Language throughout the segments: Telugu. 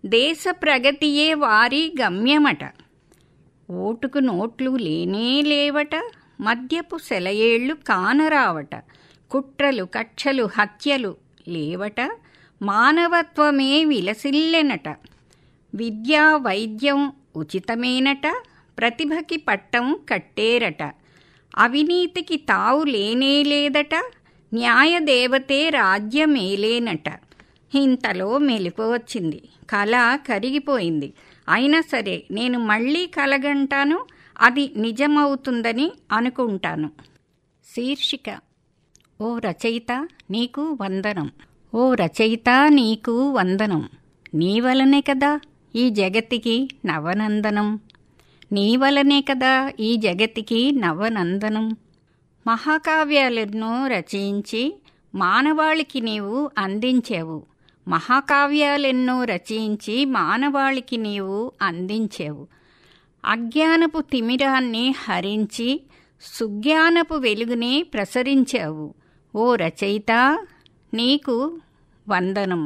దేశ ప్రగతియే వారి గమ్యమట ఓటుకు నోట్లు లేనే లేవట మద్యపు సెలయేళ్లు కానరావట కుట్రలు కక్షలు హత్యలు లేవట మానవత్వమే విలసిల్లెనట విద్యా వైద్యం ఉచితమేనట ప్రతిభకి పట్టం కట్టేరట అవినీతికి తావు లేనే లేదట న్యాయదేవతే రాజ్యమేలేనట ఇంతలో మెలకు వచ్చింది కళ కరిగిపోయింది అయినా సరే నేను మళ్ళీ కలగంటాను అది నిజమవుతుందని అనుకుంటాను శీర్షిక ఓ రచయిత నీకు వందనం ఓ రచయిత నీకు వందనం నీ వలనే కదా ఈ జగతికి నవనందనం నీ వలనే కదా ఈ జగతికి నవనందనం మహాకావ్యాలెన్నో రచయించి మానవాళికి నీవు అందించావు మహాకావ్యాలెన్నో రచయించి మానవాళికి నీవు అందించావు అజ్ఞానపు తిమిరాన్ని హరించి సుజ్ఞానపు వెలుగుని ప్రసరించావు ఓ రచయిత నీకు వందనం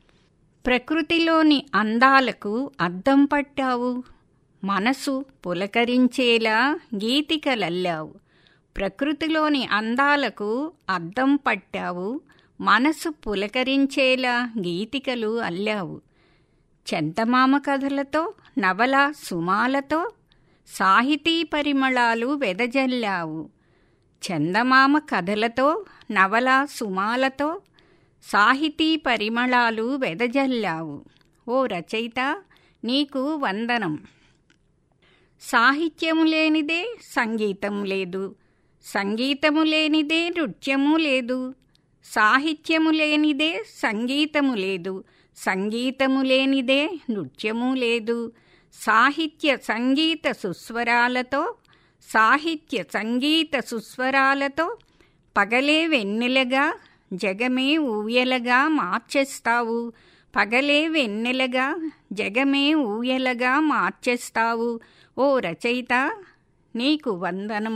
ప్రకృతిలోని అందాలకు అద్దం పట్టావు మనసు పులకరించేలా గీతికలల్లావు ప్రకృతిలోని అందాలకు అద్దం పట్టావు మనసు పులకరించేలా గీతికలు అల్లావు చందమామ కథలతో నవల సుమాలతో సాహితీ పరిమళాలు వెదజల్లావు చందమామ కథలతో నవల సుమాలతో సాహితీ పరిమళాలు వెదజల్లావు ఓ రచయిత నీకు వందనం సాహిత్యము లేనిదే సంగీతం లేదు సంగీతము లేనిదే నృత్యము లేదు సాహిత్యము లేనిదే సంగీతము లేదు సంగీతము లేనిదే నృత్యము లేదు సాహిత్య సంగీత సుస్వరాలతో సాహిత్య సంగీత సుస్వరాలతో పగలే వెన్నెలగా జగమే ఊయలగా మార్చేస్తావు పగలే వెన్నెలగా జగమే ఊయలగా మార్చేస్తావు ఓ రచయిత నీకు వందనం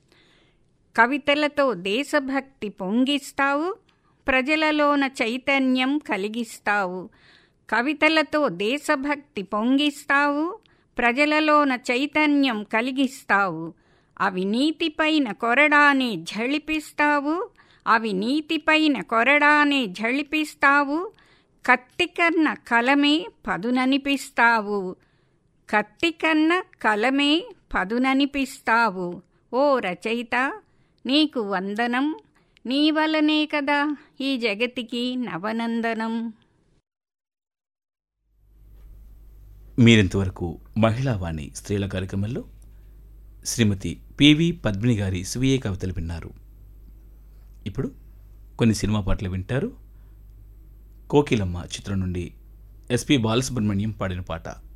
కవితలతో దేశభక్తి పొంగిస్తావు ప్రజలలోన చైతన్యం కలిగిస్తావు కవితలతో దేశభక్తి పొంగిస్తావు ప్రజలలోన చైతన్యం కలిగిస్తావు అవినీతిపైన కొరడానే ఝళిపిస్తావు అవినీతిపైన కొరడానే ఝళిపిస్తావు కత్తికన్న కలమే పదుననిపిస్తావు కత్తికన్న కలమే పదుననిపిస్తావు ఓ రచయిత నీకు వందనం నీ వలనే కదా ఈ జగతికి నవనందనం మీరింతవరకు మహిళావాణి స్త్రీల కార్యక్రమంలో శ్రీమతి పివి పద్మిని గారి స్వీయ కవితలు విన్నారు ఇప్పుడు కొన్ని సినిమా పాటలు వింటారు కోకిలమ్మ చిత్రం నుండి ఎస్పి బాలసుబ్రహ్మణ్యం పాడిన పాట